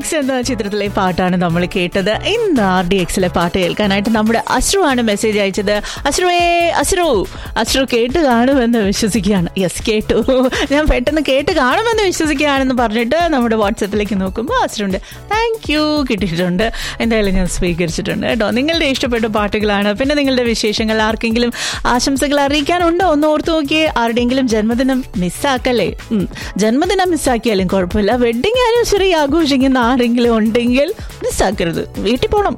X എന്ന ചിത്രത്തിലെ പാട്ടാണ് നമ്മൾ കേട്ടത് ഇന്ന് ആർ ഡി എക്സിലെ പാട്ട് കേൾക്കാനായിട്ട് നമ്മുടെ അശ്രു ആണ് മെസ്സേജ് അയച്ചത് അശ്രുവേ അശ്രു അശ്രു കേട്ട് കാണുമെന്ന് വിശ്വസിക്കുകയാണ് യെസ് കേട്ടു ഞാൻ പെട്ടെന്ന് കേട്ട് കാണുമെന്ന് വിശ്വസിക്കുകയാണെന്ന് പറഞ്ഞിട്ട് നമ്മുടെ വാട്സപ്പിലേക്ക് നോക്കുമ്പോൾ അശ്രുണ്ട് താങ്ക് യു കിട്ടിയിട്ടുണ്ട് എന്തായാലും ഞാൻ സ്വീകരിച്ചിട്ടുണ്ട് കേട്ടോ നിങ്ങളുടെ ഇഷ്ടപ്പെട്ട പാട്ടുകളാണ് പിന്നെ നിങ്ങളുടെ വിശേഷങ്ങൾ ആർക്കെങ്കിലും ആശംസകൾ അറിയിക്കാനുണ്ടോ ഒന്ന് ഓർത്ത് നോക്കിയേ ആരുടെയെങ്കിലും ജന്മദിനം മിസ്സാക്കല്ലേ ഉം. ജന്മദിനം മിസ്സാക്കിയാലും കുഴപ്പമില്ല വെഡിങ് ആനിവേഴ്സറി ആഘോഷിക്കുന്ന ആരെങ്കിലും ഉണ്ടെങ്കിൽ മിസ്സാക്കരുത് വീട്ടിൽ പോകണം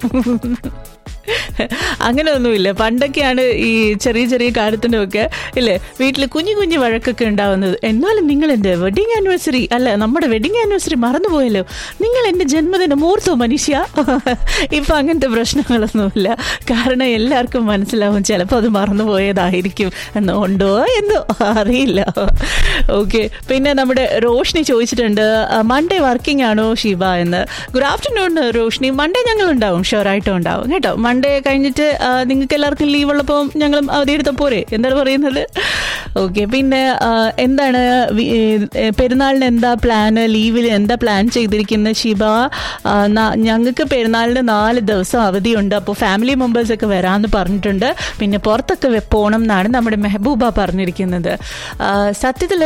അങ്ങനെ ഒന്നുമില്ല പണ്ടൊക്കെയാണ് ഈ ചെറിയ ചെറിയ കാര്യത്തിൻ്റെ ഒക്കെ ഇല്ലേ വീട്ടിൽ കുഞ്ഞു കുഞ്ഞു വഴക്കൊക്കെ ഉണ്ടാവുന്നത് എന്നാലും നിങ്ങൾ എൻ്റെ വെഡിങ് ആനിവേഴ്സറി അല്ല നമ്മുടെ വെഡിങ് ആനിവേഴ്സറി മറന്നുപോയല്ലോ നിങ്ങൾ എൻ്റെ ജന്മദിനം ഓർത്തോ മനുഷ്യ ഇപ്പം അങ്ങനത്തെ പ്രശ്നങ്ങളൊന്നുമില്ല കാരണം എല്ലാവർക്കും മനസ്സിലാവും ചിലപ്പോൾ അത് മറന്നുപോയതായിരിക്കും എന്നുണ്ടോ എന്തോ അറിയില്ല ഓക്കെ പിന്നെ നമ്മുടെ റോഷ്നി ചോദിച്ചിട്ടുണ്ട് മൺഡേ വർക്കിംഗ് ആണോ ഷീബ എന്ന് ഗുഡ് ആഫ്റ്റർനൂൺ റോഷ്നി മൺഡേ ഞങ്ങൾ ഉണ്ടാവും ഷുവറായിട്ടും ഉണ്ടാവും കേട്ടോ മൺഡേ കഴിഞ്ഞിട്ട് ആ, നിങ്ങൾക്ക് എല്ലാവർക്കും ലീവ് ഉള്ളപ്പോൾ ഞങ്ങളും അവധി എടുത്ത പോരെ എന്താണ് പറയുന്നത് ഓക്കെ പിന്നെ ആ, എന്താണ് വി- ഏ, പെരുന്നാളിന് എന്താ പ്ലാന് ലീവിൽ എന്താ പ്ലാൻ ചെയ്തിരിക്കുന്നത് ഷിബ ആ, ന- ഞങ്ങൾക്ക് പെരുന്നാളിന് നാല് ദിവസം അവധിയുണ്ട് അപ്പോൾ ഫാമിലി മെമ്പേഴ്സ് ഒക്കെ വരാമെന്ന് പറഞ്ഞിട്ടുണ്ട് പിന്നെ പുറത്തൊക്കെ വെ- പോകണം എന്നാണ് നമ്മുടെ മെഹബൂബ പറഞ്ഞിരിക്കുന്നത് സത്യത്തിൽ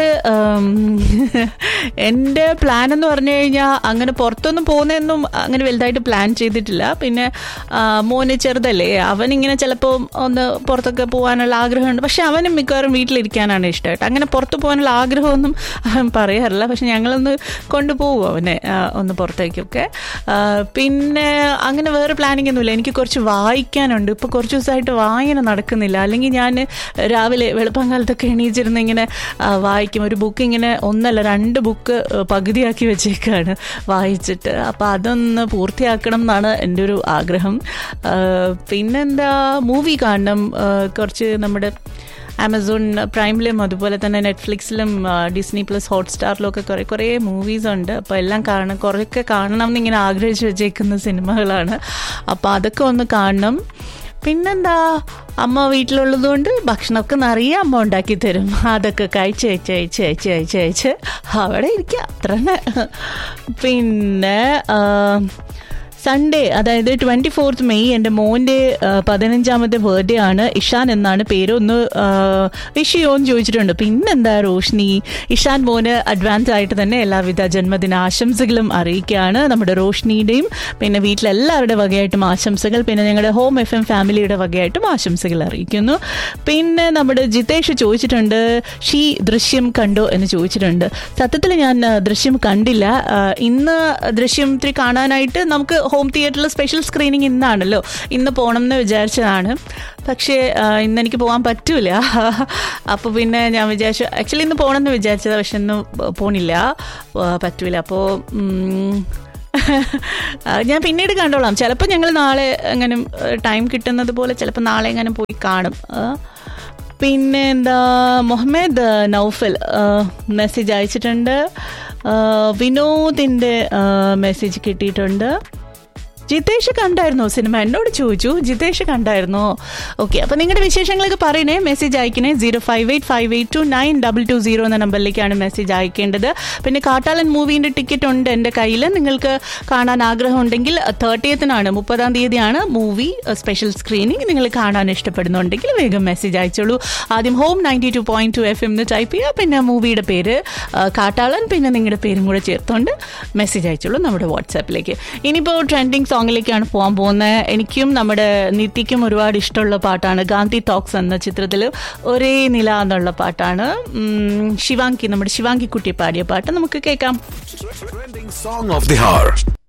എൻ്റെ പ്ലാൻ എന്ന് പറഞ്ഞു കഴിഞ്ഞാൽ അങ്ങനെ പുറത്തൊന്നും പോകുന്നതൊന്നും അങ്ങനെ വലുതായിട്ട് പ്ലാൻ ചെയ്തിട്ടില്ല പിന്നെ ആ, മോന് ചെറുതല്ലേ അവനിങ്ങനെ ചിലപ്പോൾ ഒന്ന് പുറത്തൊക്കെ പോകാനുള്ള ആഗ്രഹമുണ്ട് പക്ഷെ അവനും മിക്കവാറും വീട്ടിലിരിക്കാനാണ് ഇഷ്ടമായിട്ട് അങ്ങനെ പുറത്ത് പോകാനുള്ള ആഗ്രഹമൊന്നും അവൻ പറയാറില്ല പക്ഷെ ഞങ്ങളൊന്ന് കൊണ്ടുപോകും അവനെ ആ, ഒന്ന് പുറത്തേക്കൊക്കെ ആ, പിന്നെ അങ്ങനെ വേറെ പ്ലാനിങ് ഒന്നുമില്ല എനിക്ക് കുറച്ച് വായിക്കാനുണ്ട് ഇപ്പോൾ കുറച്ച് ദിവസമായിട്ട് വായന നടക്കുന്നില്ല അല്ലെങ്കിൽ ഞാൻ രാവിലെ വെളുപ്പാങ്കാലത്തൊക്കെ എണീച്ചിരുന്ന് ഇങ്ങനെ ആ, വായിക്കും ഒരു ബുക്ക് ഇങ്ങനെ ഒന്നല്ല രണ്ട് ബുക്ക് പകുതിയാക്കി വെച്ചേക്കാണ് വായിച്ചിട്ട് അപ്പോൾ അതൊന്ന് പൂർത്തിയാക്കണം എന്നാണ് എൻ്റെ ഒരു ആഗ്രഹം ആ, പിന്നെന്താ മൂവി കാണണം ആ, കുറച്ച് നമ്മുടെ ആമസോൺ പ്രൈമിലും അതുപോലെ തന്നെ നെറ്റ്ഫ്ലിക്സിലും ആ, ഡിസ്നി പ്ലസ് ഹോട്ട്സ്റ്റാറിലും ഒക്കെ കുറേ കുറേ മൂവീസ് ഉണ്ട് അപ്പോൾ എല്ലാം കാണണം കുറേയൊക്കെ കാണണം എന്നിങ്ങനെ ആഗ്രഹിച്ച് വെച്ചേക്കുന്ന സിനിമകളാണ് അപ്പോൾ അതൊക്കെ ഒന്ന് കാണണം പിന്നെന്താ അമ്മ വീട്ടിലുള്ളത് കൊണ്ട് ഭക്ഷണമൊക്കെ നിറയെ അമ്മ ഉണ്ടാക്കി തരും അതൊക്കെ കഴിച്ച് കഴിച്ച് കഴിച്ച് കഴിച്ച് കഴിച്ച് കഴിച്ച് അവിടെ ഇരിക്കുക അത്ര തന്നെ പിന്നെ ആ, സൺഡേ അതായത് ട്വൻറ്റി ഫോർത്ത് മെയ് എൻ്റെ മോൻ്റെ ആ, പതിനഞ്ചാമത്തെ ബർത്ത്ഡേ ആണ് ഇഷാൻ എന്നാണ് പേര് ഒന്ന് വിഷ് ചെയ്യുമെന്ന് ചോദിച്ചിട്ടുണ്ട് പിന്നെന്താ റോഷ്നി ഇഷാൻ മോന് അഡ്വാൻസ് ആയിട്ട് തന്നെ എല്ലാവിധ ജന്മദിന ആശംസകളും അറിയിക്കുകയാണ് നമ്മുടെ റോഷ്നിയുടെയും പിന്നെ വീട്ടിലെല്ലാവരുടെ വകയായിട്ടും ആശംസകൾ പിന്നെ ഞങ്ങളുടെ ഹോം എഫ് എം ഫാമിലിയുടെ വകയായിട്ടും ആശംസകൾ അറിയിക്കുന്നു പിന്നെ നമ്മുടെ ജിതേഷ് ചോദിച്ചിട്ടുണ്ട് ഷീ ദൃശ്യം കണ്ടോ എന്ന് ചോദിച്ചിട്ടുണ്ട് സത്യത്തിൽ ഞാൻ ആ, ദൃശ്യം കണ്ടില്ല ആ, ഇന്ന് ദൃശ്യം ത്രീ കാണാനായിട്ട് നമുക്ക് ഹോം തിയേറ്ററിൽ സ്പെഷ്യൽ സ്ക്രീനിങ് ഇന്നാണല്ലോ ഇന്ന് പോകണം എന്ന് വിചാരിച്ചതാണ് പക്ഷേ ആ, ഇന്ന് എനിക്ക് പോകാൻ പറ്റൂല അപ്പോൾ പിന്നെ ഞാൻ വിചാരിച്ചു ആക്ച്വലി ഇന്ന് പോകണം എന്ന് വിചാരിച്ചത് പക്ഷെ ഇന്ന് പോണില്ല ആ, പറ്റൂല അപ്പോൾ ഞാൻ പിന്നീട് കണ്ടോളാം ചിലപ്പോൾ ഞങ്ങൾ നാളെ അങ്ങനെ ടൈം കിട്ടുന്നത് പോലെ ചിലപ്പോൾ നാളെ എങ്ങനെ പോയി കാണും ആ, പിന്നെ എന്താ മുഹമ്മദ് നൗഫൽ മെസ്സേജ് അയച്ചിട്ടുണ്ട് ആ, വിനോദിൻ്റെ മെസ്സേജ് കിട്ടിയിട്ടുണ്ട് ജിതേഷ് കണ്ടായിരുന്നോ സിനിമ എന്നോട് ചോദിച്ചു ജിതേഷ് കണ്ടായിരുന്നോ ഓക്കെ അപ്പോൾ നിങ്ങളുടെ വിശേഷങ്ങളൊക്കെ പറയണേ മെസ്സേജ് അയക്കണേ zero five eight five eight two nine double two zero എന്ന നമ്പറിലേക്കാണ് മെസ്സേജ് അയക്കേണ്ടത് പിന്നെ കാട്ടാളൻ മൂവീൻ്റെ ടിക്കറ്റ് ഉണ്ട് എൻ്റെ കയ്യിൽ നിങ്ങൾക്ക് കാണാൻ ആഗ്രഹമുണ്ടെങ്കിൽ തേർട്ടിയത്തിനാണ് മുപ്പതാം തീയതിയാണ് മൂവി സ്പെഷ്യൽ സ്ക്രീനിങ് നിങ്ങൾ കാണാൻ ഇഷ്ടപ്പെടുന്നുണ്ടെങ്കിൽ വേഗം മെസ്സേജ് അയച്ചോളൂ ആദ്യം home ninety two point two F എന്ന് ടൈപ്പ് ചെയ്യുക പിന്നെ മൂവിയുടെ പേര് ആ, കാട്ടാളൻ പിന്നെ നിങ്ങളുടെ പേരും കൂടെ ചേർത്തുകൊണ്ട് മെസ്സേജ് അയച്ചോളൂ നമ്മുടെ വാട്സാപ്പിലേക്ക് ഇനിയിപ്പോൾ ട്രെൻഡിങ് സോങ്ങിലേക്കാണ് പോകാൻ പോകുന്നത് എനിക്കും നമ്മുടെ നിത്യയ്ക്കും ഒരുപാട് ഇഷ്ടമുള്ള പാട്ടാണ് ഗാന്ധി ടോക്സ് എന്ന ചിത്രത്തിൽ ഒരേ നില എന്നുള്ള പാട്ടാണ് ഉം, ശിവാങ്കി നമ്മുടെ ശിവാങ്കി കുട്ടി പാടിയ പാട്ട് നമുക്ക് കേൾക്കാം Trending song of the hour.